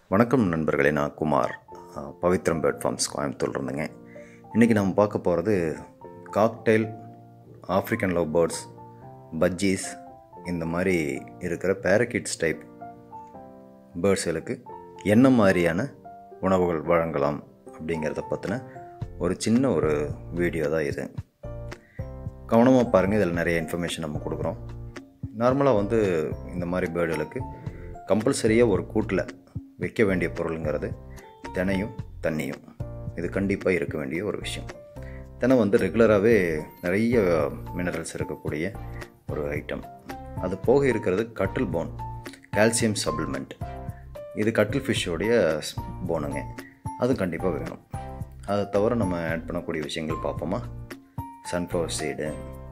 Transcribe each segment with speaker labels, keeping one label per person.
Speaker 1: வணக்கம் நண்பர்களே நான் குமார் அஹ், பவித்ரம் பேர்ட் ஃபார்ம்ஸ் கோயம்புத்தூர் இருந்துங்க இன்றைக்கி நம்ம பார்க்க போகிறது cocktail African love birds budgies இந்த மாதிரி இருக்கிற பேரக்கிட்ஸ் டைப் பேர்ட்ஸ்களுக்கு என்ன மாதிரியான உணவுகள் வழங்கலாம் அப்படிங்கிறத பற்றின ஒரு சின்ன ஒரு வீடியோ தான் இது கவனமாக பாருங்கள் இதில் நிறைய இன்ஃபர்மேஷன் நம்ம கொடுக்குறோம் நார்மலாக வந்து இந்த மாதிரி பேர்டுகளுக்கு கம்பல்சரியாக ஒரு கூட்டில் வைக்க வேண்டிய பொருளுங்கிறது தினையும் தண்ணியும் இது கண்டிப்பாக இருக்க வேண்டிய ஒரு விஷயம் தினை வந்து ரெகுலராகவே நிறைய மினரல்ஸ் இருக்கக்கூடிய ஒரு ஐட்டம் அது போக இருக்கிறது கட்டில் போன் கால்சியம் சப்ளிமெண்ட் இது கட்டில் ஃபிஷ்ஷோடைய போனுங்க அது கண்டிப்பாக வேணும் அதை தவிர நம்ம ஆட் பண்ணக்கூடிய விஷயங்கள் பார்ப்போமா sunflower seed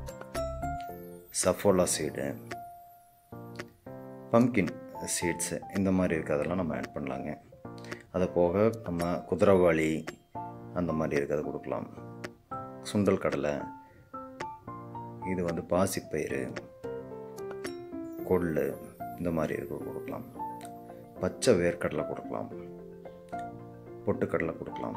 Speaker 1: Saffola seed pumpkin seeds இந்த மாதிரி இருக்கிறதெல்லாம் நம்ம ஆட் பண்ணலாங்க அது போக நம்ம குதிரவாளி அந்த மாதிரி இருக்கிறத கொடுக்கலாம் சுண்டல் கடலை இது வந்து பாசிப்பயிறு கொள்ளு இந்த மாதிரி இருக்க கொடுக்கலாம் பச்சை வேர்க்கடலை கொடுக்கலாம் பொட்டுக்கடலை கொடுக்கலாம்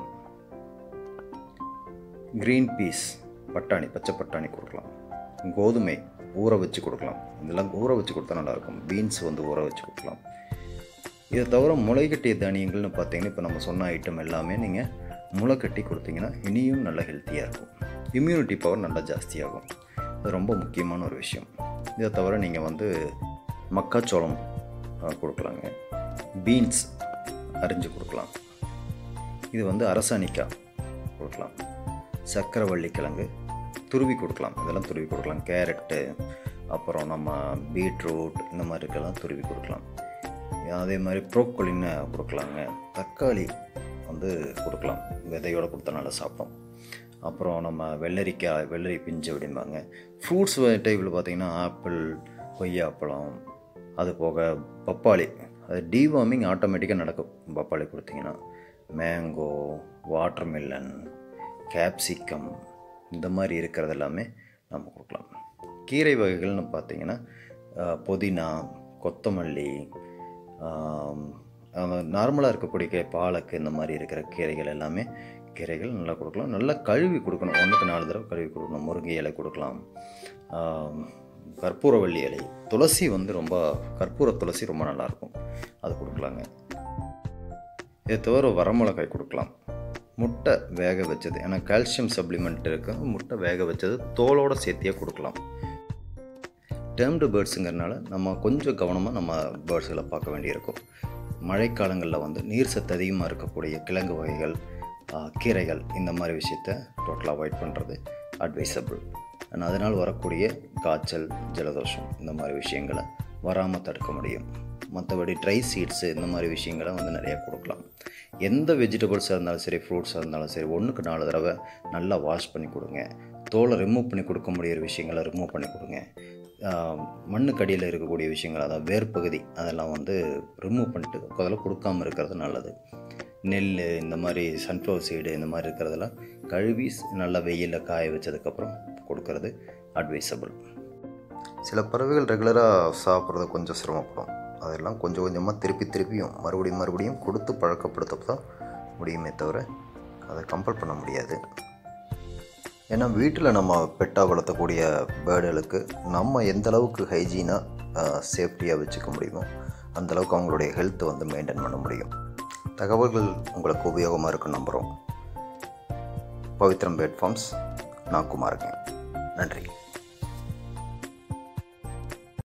Speaker 1: க்ரீன் பீஸ் பட்டாணி பச்சை பட்டாணி கொடுக்கலாம் கோதுமை ஊற வச்சு கொடுக்கலாம் இதெல்லாம் ஊற வச்சு கொடுத்தா நல்லாயிருக்கும் பீன்ஸ் வந்து ஊற வச்சு கொடுக்கலாம் இதை தவிர முளைக்கட்டிய தானியங்கள்னு பார்த்தீங்கன்னா இப்போ நம்ம சொன்ன ஐட்டம் எல்லாமே நீங்கள் முளை கட்டி கொடுத்தீங்கன்னா இனியும் நல்ல ஹெல்த்தியாக இருக்கும் இம்யூனிட்டி பவர் நல்லா ஜாஸ்தியாகும் அது ரொம்ப முக்கியமான ஒரு விஷயம் இதை தவிர நீங்கள் வந்து மக்காச்சோளம் அஹ், கொடுக்கலாங்க பீன்ஸ் அரிஞ்சு கொடுக்கலாம் இது வந்து அரசாணிக்காய் கொடுக்கலாம் சக்கரவள்ளி கிழங்கு துருவி கொடுக்கலாம் இதெல்லாம் துருவி கொடுக்கலாம் கேரட்டு அப்புறம் நம்ம பீட்ரூட் இந்த மாதிரி இருக்கலாம் துருவி கொடுக்கலாம் அதே மாதிரி ப்ரோக்கோலின்னு கொடுக்கலாங்க தக்காளி வந்து கொடுக்கலாம் விதையோடு கொடுத்தா நல்லா சாப்பிடும் அப்புறம் நம்ம வெள்ளரிக்காய் வெள்ளரி பிஞ்சு அப்படிம்பாங்க ஃப்ரூட்ஸ் டைப்பில் பார்த்திங்கன்னா ஆப்பிள் கொய்யாப்பழம் அது போக பப்பாளி அது டீவார்மிங் ஆட்டோமேட்டிக்காக நடக்கும் பப்பாளி கொடுத்தீங்கன்னா மேங்கோ வாட்டர்மெலன் கேப்சிகம் இந்த மாதிரி இருக்கிறது எல்லாமே நம்ம கொடுக்கலாம் கீரை வகைகள்னு பார்த்தீங்கன்னா அஹ், புதினா கொத்தமல்லி நார்மலாக இருக்கக்கூடிய கீரை பாலக்கு இந்த மாதிரி இருக்கிற கீரைகள் எல்லாமே கீரைகள் நல்லா கொடுக்கலாம் நல்லா கழுவி கொடுக்கணும் ஒன்றுக்கு நாலு தடவை கழுவி கொடுக்கணும் முருங்கை இலை கொடுக்கலாம் ஆம், கற்பூரவள்ளி இலை துளசி வந்து ரொம்ப கற்பூர துளசி ரொம்ப நல்லாயிருக்கும் அது கொடுக்கலாங்க இதை தவிர வரமிளகாய் கொடுக்கலாம் முட்டை வேக வச்சது ஏன்னா கால்சியம் சப்ளிமெண்ட் இருக்கு முட்டை வேக வச்சது தோலோட சேர்த்தியே கொடுக்கலாம் டேர்ம்டு பேர்ட்ஸுங்கிறனால நம்ம கொஞ்சம் கவனமாக நம்ம பேர்ட்ஸுகளை பார்க்க வேண்டியிருக்கும் மழைக்காலங்களில் வந்து நீர் சத்து அதிகமாக இருக்கக்கூடிய கிழங்கு வகைகள் ஆ, கீரைகள் இந்த மாதிரி விஷயத்த டோட்டலாக அவாய்ட் பண்ணுறது அட்வைசபிள் அதனால் வரக்கூடிய காய்ச்சல் ஜலதோஷம் இந்த மாதிரி விஷயங்களை வராமல் தடுக்க முடியும் மற்றபடி ட்ரை சீட்ஸு இந்த மாதிரி விஷயங்களை வந்து நிறையா கொடுக்கலாம் எந்த வெஜிடபிள்ஸாக இருந்தாலும் சரி ஃப்ரூட்ஸாக இருந்தாலும் சரி ஒன்றுக்கு நாலு தடவை நல்லா வாஷ் பண்ணி கொடுங்க தோலை ரிமூவ் பண்ணி கொடுக்க முடியிற விஷயங்களை ரிமூவ் பண்ணி கொடுங்க ஆஹ் மண்ணுக்கு அடியில் இருக்கக்கூடிய விஷயங்கள் அதாவது வேர்ப்பகுதி அதெல்லாம் வந்து ரிமூவ் பண்ணிட்டு அதெல்லாம் கொடுக்காம இருக்கிறது நல்லது நெல் இந்த மாதிரி சன்ஃப்ளவர் சீடு இந்த மாதிரி இருக்கிறதெல்லாம் கழுவி நல்லா வெயிலில் காய வச்சதுக்கப்புறம் கொடுக்கறது அட்வைசபிள் சில பறவைகள் ரெகுலராக சாப்பிட்றது கொஞ்சம் சிரமப்படும் அதெல்லாம் கொஞ்சம் கொஞ்சமாக திருப்பி திருப்பியும் மறுபடியும் மறுபடியும் கொடுத்து பழக்கப்படுத்த தான் முடியுமே தவிர அதை கம்பல் பண்ண முடியாது ஏன்னா வீட்டில் நம்ம பெட்டாக வளர்த்தக்கூடிய பேர்டுகளுக்கு நம்ம எந்த அளவுக்கு ஹைஜீனாக சேஃப்டியாக வச்சுக்க முடியுமோ அந்த அளவுக்கு அவங்களுடைய ஹெல்த்தை வந்து மெயின்டைன் பண்ண முடியும் தகவல்கள் உங்களுக்கு உபயோகமாக இருக்குன்னு நம்புகிறோம் பவித்ரம் பேட் ஃபார்ம்ஸ் நான் குமாருங்க நன்றி